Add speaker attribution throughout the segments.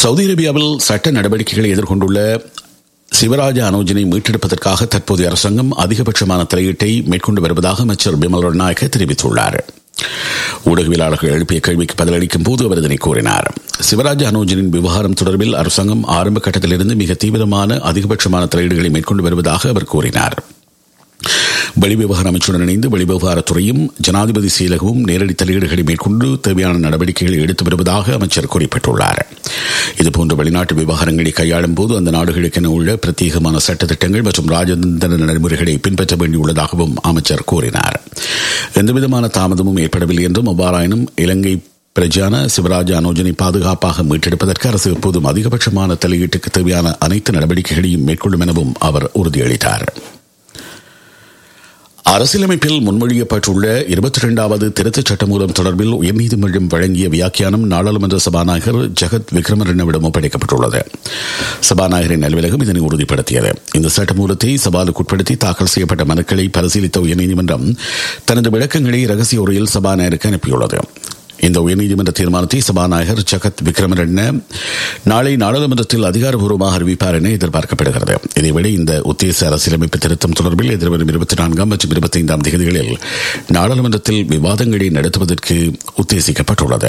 Speaker 1: Saudi அரேபியாவில் சட்ட நடவடிக்கைகளை எதிர்கொண்டுள்ள சிவராஜ அனோஜனை மீட்டெடுப்பதற்காக தற்போதைய அரசாங்கம் அதிகபட்சமான தலையீட்டை மேற்கொண்டு வருவதாக அமைச்சர் பிமல் நாயக்க தெரிவித்துள்ளார் ஊடகவியலாளர்கள் எழுப்பிய கேள்விக்கு பதிலளிக்கும் போது அவர் இதனை கூறினார் சிவராஜ அனோஜனின் விவகாரம் தொடர்பில் அரசாங்கம் ஆரம்ப கட்டத்திலிருந்து மிக தீவிரமான அதிகபட்சமான தலையீடுகளை மேற்கொண்டு வருவதாக அவர் கூறினார் வெளிவிவகார அமைச்சுடன் இணைந்து வெளிவிவகாரத்துறையும் ஜனாதிபதி செயலகமும் நேரடி தலையீடுகளை மேற்கொண்டு தேவையான நடவடிக்கைகளை எடுத்து வருவதாக அமைச்சர் குறிப்பிட்டுள்ளார் இதுபோன்ற வெளிநாட்டு விவகாரங்களை கையாளும் போது அந்த நாடுகளுக்கென உள்ள பிரத்யேகமான சட்டத்திட்டங்கள் மற்றும் ராஜதந்திர நடைமுறைகளை பின்பற்ற வேண்டியுள்ளதாகவும் அமைச்சர் கூறினார் எந்தவிதமான தாமதமும் ஏற்படவில்லை என்றும் அவ்வாறாயினும் இலங்கை பிரஜான சிவராஜ அனோஜனை பாதுகாப்பாக மீட்டெடுப்பதற்கு அரசு எப்போதும் அதிகபட்சமான தலையீட்டுக்கு தேவையான அனைத்து நடவடிக்கைகளையும் மேற்கொள்ளும் எனவும் அவர் உறுதியளித்தார் அரசியலமைப்பில் முன்மொழியப்பட்டுள்ள இருபத்தி இரண்டாவது திருத்தச் சட்டமூலம் தொடர்பில் உயர்நீதிமன்றம் வழங்கிய வியாக்கியானம் நாடாளுமன்ற சபாநாயகர் ஜெகத் விக்ரமரண்ணவிடம் ஒப்படைக்கப்பட்டுள்ளது சபாநாயகரின் அலுவலகம் இதனை உறுதிப்படுத்தியது இந்த சட்டமூலத்தை சபாலுக்கு உட்படுத்தி தாக்கல் செய்யப்பட்ட மனுக்களை பரிசீலித்த உயர்நீதிமன்றம் தனது விளக்கங்களை ரகசிய உரையில் சபாநாயகருக்கு அனுப்பியுள்ளது இந்த உயர்நீதிமன்ற தீர்மானத்தை சபாநாயகர் ஜகத் விக்ரமரண்ண நாளை நாடாளுமன்றத்தில் அதிகாரப்பூர்வமாக அறிவிப்பார் என எதிர்பார்க்கப்படுகிறது இதேவேளை இந்த உத்தேச அரசியலமைப்பு திருத்தம் தொடர்பில் எதிர்வரும் இருபத்தி நான்காம் மற்றும் இருபத்தி ஐந்தாம் தேதிகளில் நாடாளுமன்றத்தில் விவாதங்களை நடத்துவதற்கு உத்தேசிக்கப்பட்டுள்ளது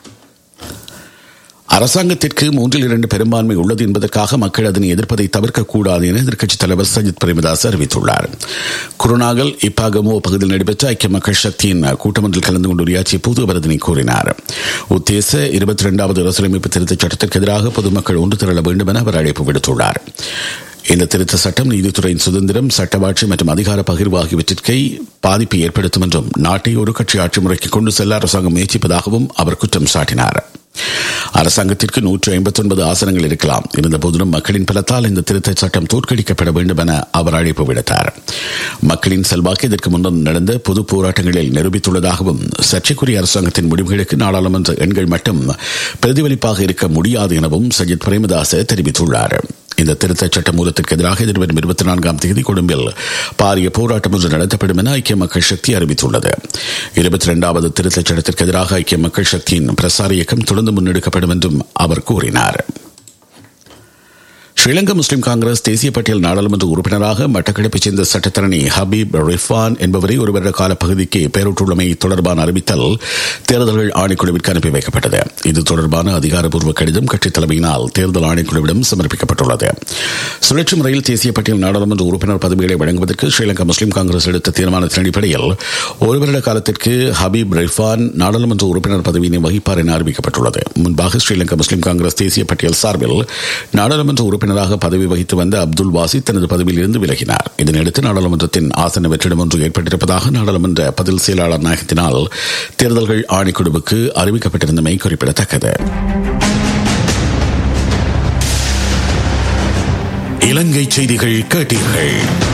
Speaker 1: அரசாங்கத்திற்கு மூன்றில் இரண்டு பெரும்பான்மை உள்ளது என்பதற்காக மக்கள் அதனை எதிர்ப்பதை தவிர்க்கக்கூடாது என எதிர்க்கட்சித் தலைவர் சஜித் பிரேமதாஸ் அறிவித்துள்ளார் குருநாகல் இப்பாகமோ பகுதியில் நடைபெற்ற ஐக்கிய மக்கள் சக்தியின் கூட்டமொன்றில் கலந்து கொண்டு உரையாற்றிய போது அவர் இதனை கூறினார் உத்தேச இருபத்தி இரண்டாவது அரசியலமைப்பு திருத்தச் சட்டத்திற்கு எதிராக பொதுமக்கள் ஒன்று திரள வேண்டும் என அவர் அழைப்பு விடுத்துள்ளார் இந்த திருத்த சட்டம் நீதித்துறையின் சுதந்திரம் சட்டவாட்சி மற்றும் அதிகார பகிர்வு ஆகியவற்றிற்கு பாதிப்பை ஏற்படுத்தும் என்றும் நாட்டை ஒரு கட்சி ஆட்சி முறைக்கு கொண்டு செல்ல அரசாங்கம் முயற்சிப்பதாகவும் அவர் குற்றம் சாட்டினார் அரசாங்கத்திற்கு நூற்று ஐம்பத்தி ஒன்பது ஆசனங்கள் இருக்கலாம் இருந்த போதிலும் மக்களின் பலத்தால் இந்த திருத்தச் சட்டம் தோற்கடிக்கப்பட வேண்டும் என அவர் அழைப்பு விடுத்தார் மக்களின் செல்வாக்கு இதற்கு முன்னர் நடந்த பொது போராட்டங்களில் நிரூபித்துள்ளதாகவும் சர்ச்சைக்குரிய அரசாங்கத்தின் முடிவுகளுக்கு நாடாளுமன்ற எண்கள் மட்டும் பிரதிபலிப்பாக இருக்க முடியாது எனவும் சஜித் பிரேமதாச தெரிவித்துள்ளார் இந்த திருத்தச் சட்ட மூலத்திற்கு எதிராக எதிர்வரும் இருபத்தி நான்காம் தேதி கொழும்பில் பாரிய போராட்டம் ஒன்று நடத்தப்படும் என ஐக்கிய மக்கள் சக்தி அறிவித்துள்ளது இருபத்தி இரண்டாவது திருத்தச் சட்டத்திற்கு எதிராக ஐக்கிய மக்கள் சக்தியின் பிரசார இயக்கம் தொடர்ந்து முன்னெடுக்கப்படும் என்றும் அவர் கூறினார் ஸ்ரீலங்கா முஸ்லிம் காங்கிரஸ் தேசிய பட்டியல் நாடாளுமன்ற உறுப்பினராக மட்டக்களப்பைச் சேர்ந்த சட்டத்தரணி ஹபீப் ரிஃபான் என்பவரை ஒரு வருட கால பகுதிக்கு பெயரிட்டுள்ளமை தொடர்பான அறிவித்தல் தேர்தல்கள் ஆணைக்குழுவிற்கு அனுப்பி வைக்கப்பட்டது இது தொடர்பான அதிகாரப்பூர்வ கடிதம் கட்சித் தலைமையினால் தேர்தல் ஆணைக்குழுவிடம் சமர்ப்பிக்கப்பட்டுள்ளது சுழற்சி முறையில் தேசிய பட்டியல் நாடாளுமன்ற உறுப்பினர் பதவிகளை வழங்குவதற்கு ஸ்ரீலங்கா முஸ்லிம் காங்கிரஸ் எடுத்த தீர்மானத்தின் அடிப்படையில் ஒரு வருட காலத்திற்கு ஹபீப் ரிஃபான் நாடாளுமன்ற உறுப்பினர் பதவியினை வகிப்பார் என அறிவிக்கப்பட்டுள்ளது முன்பாக ஸ்ரீலங்கா முஸ்லிம் காங்கிரஸ் தேசிய பட்டியல் சார்பில் நாடாளுமன்ற உறுப்பினர் உறுப்பினராக பதவி வகித்து வந்த அப்துல் வாசி தனது பதவியில் இருந்து விலகினார் இதனையடுத்து நாடாளுமன்றத்தின் ஆசன வெற்றிடம் ஒன்று ஏற்பட்டிருப்பதாக நாடாளுமன்ற பதில் செயலாளர் நாயகத்தினால் தேர்தல்கள் ஆணைக்குழுவுக்கு அறிவிக்கப்பட்டிருந்தமை குறிப்பிடத்தக்கது இலங்கை செய்திகள் கேட்டீர்கள்